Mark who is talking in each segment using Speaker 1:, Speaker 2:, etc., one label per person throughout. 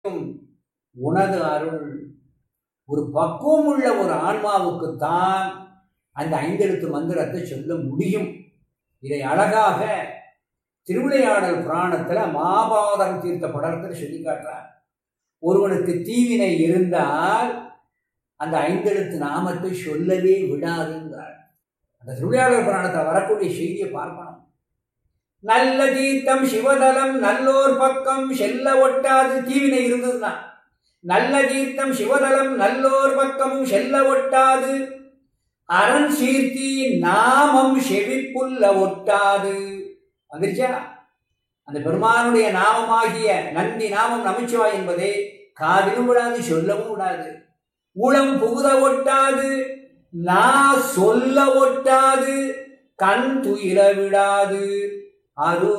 Speaker 1: உனது அருள் ஒரு பக்குவம் உள்ள ஒரு ஆன்மாவுக்குத்தான் அந்த ஐந்தெழுத்து மந்திரத்தை சொல்ல முடியும் இதை அழகாக திருவிளையாடல் புராணத்தில் மாபாதம் தீர்த்த படத்தில் சொல்லி காட்டுறார் ஒருவனுக்கு தீவினை இருந்தால் அந்த ஐந்தெழுத்து நாமத்தை சொல்லவே விடாதுங்கிறார் அந்த திருவிளையாடல் புராணத்தில் வரக்கூடிய செய்தியை பார்க்கணும் நல்ல தீர்த்தம் சிவதலம் நல்லோர் பக்கம் செல்ல ஒட்டாது தீவினை இருந்ததுன்னா நல்ல தீர்த்தம் சிவதலம் நல்லோர் பக்கமும் செல்ல ஒட்டாது அரண் சீர்த்தி நாமம் செவிப்புள்ள ஒட்டாது வந்துருச்சா அந்த பெருமானுடைய நாமமாகிய நந்தி நாமம் நமச்சிவாய் என்பதை காதிலும் விடாது சொல்லவும் விடாது உளம் புகுத ஒட்டாது நா சொல்ல ஒட்டாது கண் துயில விடாது அது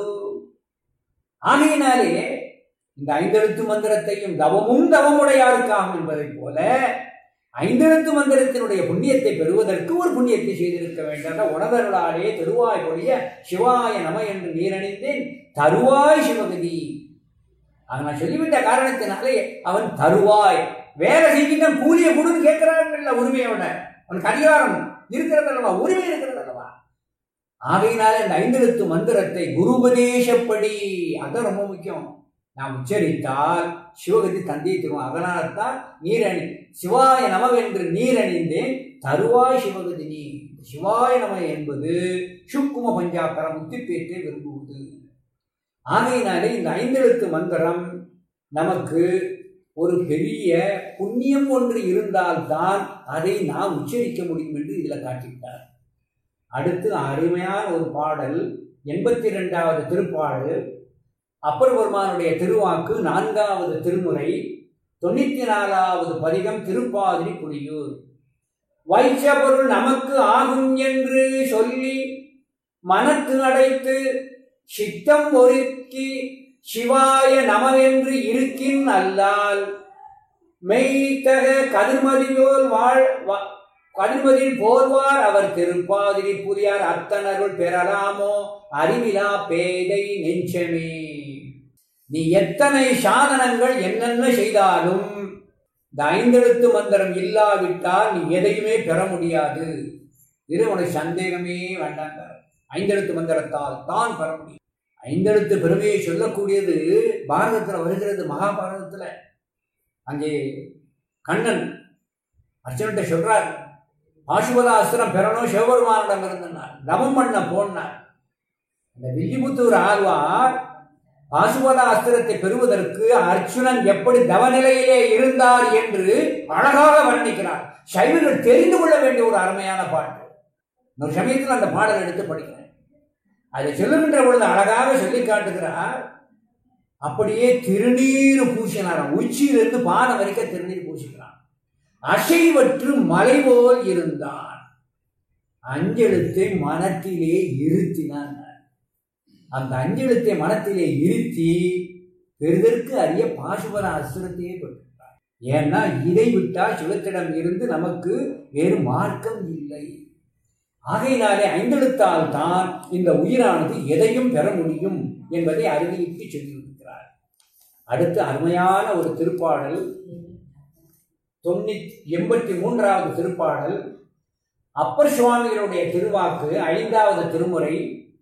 Speaker 1: ஆகையினாலே இந்த ஐந்தெழுத்து மந்திரத்தையும் தவமும் தவமுடையாருக்காகும் என்பதைப் போல ஐந்தெழுத்து மந்திரத்தினுடைய புண்ணியத்தை பெறுவதற்கு ஒரு புண்ணியத்தை செய்திருக்க வேண்டும் உணவர்களாலே தருவாய் பொழிய சிவாய நம என்று நீரணிந்தேன் தருவாய் சிவகதி அதை நான் சொல்லிவிட்ட காரணத்தினாலே அவன் தருவாய் வேலை செஞ்சுட்டு கூலியை கொடுன்னு கேட்கிறான் உரிமையோட அவனுக்கு அதிகாரம் இருக்கிறது அல்லவா உரிமை இருக்கிறது அல்லவா ஆகையினால இந்த ஐந்தெழுத்து மந்திரத்தை குருபதேசப்படி அதான் ரொம்ப முக்கியம் நாம் உச்சரித்தால் சிவகதி தந்தையை தருவோம் அதனால்தான் நீரணி சிவாய நமவென்று நீரணிந்தேன் தருவாய் சிவகதி நீ சிவாய நம என்பது சுக்கும பஞ்சாக்கர முத்திப்பேற்றை விரும்புவது ஆகையினாலே இந்த ஐந்தெழுத்து மந்திரம் நமக்கு ஒரு பெரிய புண்ணியம் ஒன்று இருந்தால்தான் அதை நாம் உச்சரிக்க முடியும் என்று இதில் காட்டிட்டார் அடுத்து அருமையான ஒரு பாடல் எண்பத்தி ரெண்டாவது திருப்பாடல் அப்பர் பெருமானுடைய திருவாக்கு நான்காவது திருமுறை தொண்ணூத்தி நாலாவது பதிகம் திருப்பாதிரி புலியூர் வைச்ச பொருள் நமக்கு ஆகும் என்று சொல்லி மனத்து அடைத்து சித்தம் ஒருக்கி சிவாய நமவென்று இருக்கின் அல்லால் மெய்த்தக கதிர்மதியோல் வாழ் கதிர்மதியில் போர்வார் அவர் திருப்பாதிரி புரியார் அத்தனருள் பெறலாமோ அறிவிலா பேதை நெஞ்சமே நீ எத்தனை சாதனங்கள் என்னென்ன செய்தாலும் இந்த ஐந்தெழுத்து மந்திரம் இல்லாவிட்டால் நீ எதையுமே பெற முடியாது இது உனக்கு சந்தேகமே வேண்டாங்க ஐந்தெழுத்து மந்திரத்தால் தான் பெற முடியும் ஐந்தெழுத்து பெருமையை சொல்லக்கூடியது பாரதத்தில் வருகிறது மகாபாரதத்தில் அங்கே கண்ணன் அர்ஜுன்கிட்ட சொல்றார் பாசுபதாஸ்திரம் பெறணும் சிவபெருமானிடம் இருந்தார் தவம் பண்ண போனார் இந்த வில்லிபுத்தூர் ஆழ்வார் பாசுபத அஸ்திரத்தை பெறுவதற்கு அர்ச்சுனன் எப்படி தவநிலையிலே இருந்தார் என்று அழகாக வர்ணிக்கிறார் சைவர்கள் தெரிந்து கொள்ள வேண்டிய ஒரு அருமையான பாட்டு ஒரு சமயத்தில் அந்த பாடல் எடுத்து படிக்கிறேன் அதை சொல்லுகின்ற பொழுது அழகாக சொல்லி காட்டுகிறார் அப்படியே திருநீர் பூசினாராம் உச்சியிலிருந்து பாதம் வரைக்கும் திருநீர் பூசிக்கிறான் அசைவற்று மலை போல் இருந்தான் அஞ்செழுத்தை மனத்திலே இருத்தினான் அந்த அஞ்செழுத்தை மனத்திலே இருத்தி பெரிதற்கு அறிய பாசுபத அசுரத்தையே பெற்றிருக்கிறார் ஏன்னா இதை விட்டால் சிவத்திடம் இருந்து நமக்கு வேறு மார்க்கம் இல்லை ஆகையினாலே ஐந்தெழுத்தால் தான் இந்த உயிரானது எதையும் பெற முடியும் என்பதை அறிவித்து சொல்லியிருக்கிறார் அடுத்து அருமையான ஒரு திருப்பாடல் தொண்ணூத்தி எண்பத்தி மூன்றாவது திருப்பாடல் அப்பர் சுவாமிகளுடைய திருவாக்கு ஐந்தாவது திருமுறை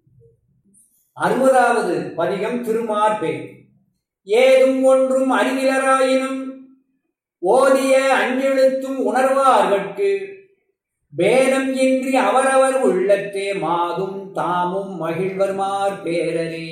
Speaker 1: அறுபதாவது பதிகம் திருமார்பே ஏதும் ஒன்றும் அறிவிலராயினும் ஓதிய அஞ்செழுத்தும் உணர்வார்கட்கு பேதம் இன்றி அவரவர் உள்ளத்தே மாதும் தாமும் மகிழ்வர்மார் பேரரே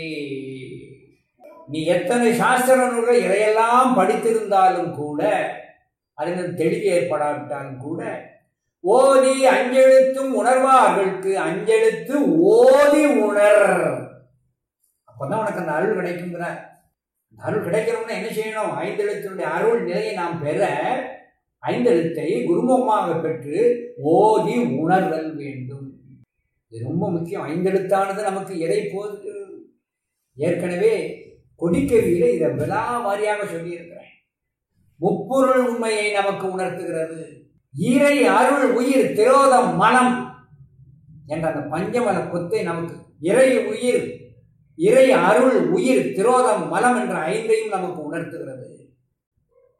Speaker 1: நீ எத்தனை சாஸ்திர நூல்கள் இதையெல்லாம் படித்திருந்தாலும் கூட அதனால் தெளிவு ஏற்படாவிட்டாலும் கூட ஓதி அஞ்செழுத்தும் உணர்வார்களுக்கு அஞ்செழுத்து ஓதி உணர் அப்பதான் உனக்கு அந்த அருள் கிடைக்குங்கிற அந்த அருள் கிடைக்கணும்னா என்ன செய்யணும் ஐந்தெழுத்தினுடைய அருள் நிலையை நாம் பெற ஐந்தெழுத்தை குருமுகமாக பெற்று ஓதி உணர்தல் வேண்டும் இது ரொம்ப முக்கியம் ஐந்தெழுத்தானது நமக்கு எதை போது ஏற்கனவே கொடிக்கவியில இதை விழா வாரியாக சொல்லியிருக்கிறேன் முப்பொருள் உண்மையை நமக்கு உணர்த்துகிறது ஈரை அருள் உயிர் திரோதம் மனம் என்ற அந்த பஞ்சமல கொத்தை நமக்கு இறை உயிர் இறை அருள் உயிர் திரோதம் மலம் என்ற ஐந்தையும் நமக்கு உணர்த்துகிறது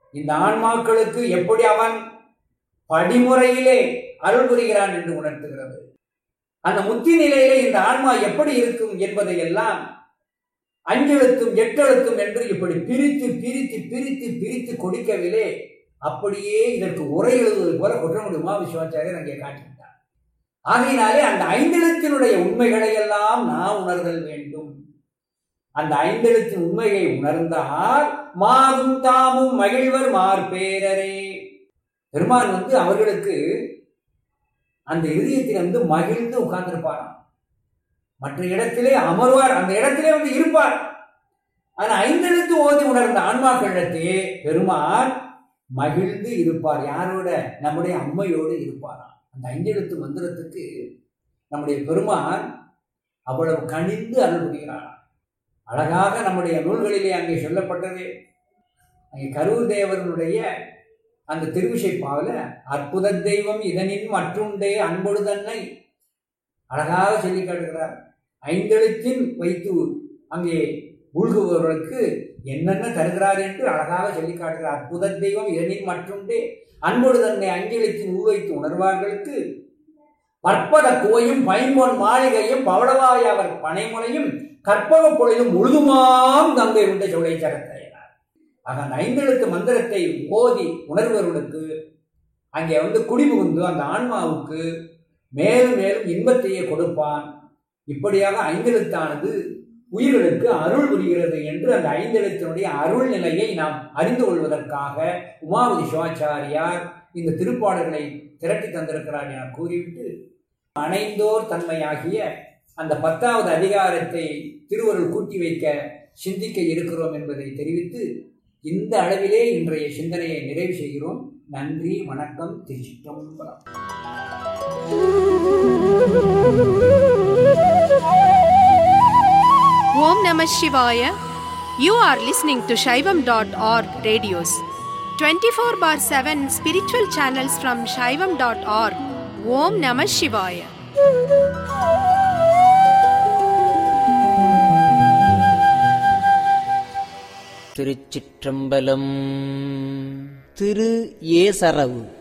Speaker 1: இந்த ஆன்மாக்களுக்கு எப்படி அவன் படிமுறையிலே அருள் புரிகிறான் என்று உணர்த்துகிறது அந்த முத்தி நிலையிலே இந்த ஆன்மா எப்படி இருக்கும் என்பதை எல்லாம் அஞ்செழுத்தும் எட்டெழுத்தும் என்று இப்படி பிரித்து பிரித்து பிரித்து பிரித்து கொடுக்கவில்லை அப்படியே இதற்கு உரை எழுதுவது போல குற்றமுடி உமாவிஸ்வாச்சாரியர் அங்கே காட்டிவிட்டார் ஆகையினாலே அந்த ஐந்தெழுத்தினுடைய உண்மைகளை எல்லாம் நாம் உணர்தல் வேண்டும் அந்த ஐந்தெழுத்தின் உண்மையை உணர்ந்தால் மாவும் தாமும் மகிழ்வர் மார்பேரரே பெருமான் வந்து அவர்களுக்கு அந்த இதயத்தில் வந்து மகிழ்ந்து உட்கார்ந்திருப்பாராம் மற்ற இடத்திலே அமர்வார் அந்த இடத்திலே வந்து இருப்பார் ஆனா ஐந்தெழுத்து ஓதி உணர்ந்த ஆன்மாக்களிடத்தே பெருமான் மகிழ்ந்து இருப்பார் யாரோட நம்முடைய அம்மையோடு இருப்பாராம் அந்த ஐந்தெழுத்து மந்திரத்துக்கு நம்முடைய பெருமான் அவ்வளவு கனிந்து அருள் புரிகிறாராம் அழகாக நம்முடைய நூல்களிலே அங்கே சொல்லப்பட்டது அங்கே கரூர் தேவனுடைய அந்த திருவிசைப்பாவில் அற்புத தெய்வம் இதனின் மற்றுண்டே அன்பொடு தன்னை அழகாக சொல்லி காட்டுகிறார் ஐந்தெழுத்தின் வைத்து அங்கே மூழ்குபவர்களுக்கு என்னென்ன தருகிறார் என்று அழகாக சொல்லி காட்டுகிறார் அற்புத தெய்வம் இதனின் மற்றுண்டே அன்பொடு தன்னை அஞ்செழுத்தின் உள்வைத்து உணர்வார்களுக்கு பற்பத குவையும் பைம்பொன் மாளிகையும் பவளவாய் அவர் பனைமுனையும் கற்பக பொழிலும் முழுதுமாம் கங்கை உண்ட சோலை சரத்தையினார் ஆக அந்த ஐந்தெழுத்து மந்திரத்தை ஓதி உணர்வர்களுக்கு அங்கே வந்து குடிபுகுந்து அந்த ஆன்மாவுக்கு மேலும் மேலும் இன்பத்தையே கொடுப்பான் இப்படியாக ஐந்தெழுத்தானது உயிர்களுக்கு அருள் புரிகிறது என்று அந்த ஐந்தெழுத்தினுடைய அருள் நிலையை நாம் அறிந்து கொள்வதற்காக உமாவதி சிவாச்சாரியார் இந்த திருப்பாடல்களை திரட்டி தந்திருக்கிறார் என கூறிவிட்டு அணைந்தோர் தன்மையாகிய அந்த பத்தாவது அதிகாரத்தை திருவருள் கூட்டி வைக்க சிந்திக்க இருக்கிறோம் என்பதை தெரிவித்து இந்த அளவிலே இன்றைய சிந்தனையை நிறைவு செய்கிறோம் நன்றி வணக்கம் திருச்சிற்றம்பலம்
Speaker 2: Om Namah Shivaya. You are listening to Shaivam.org radios. 24 bar 7 spiritual channels from Shaivam.org. Om Namah Shivaya.
Speaker 3: Thiruchitrambalam Thiru ஏசரவு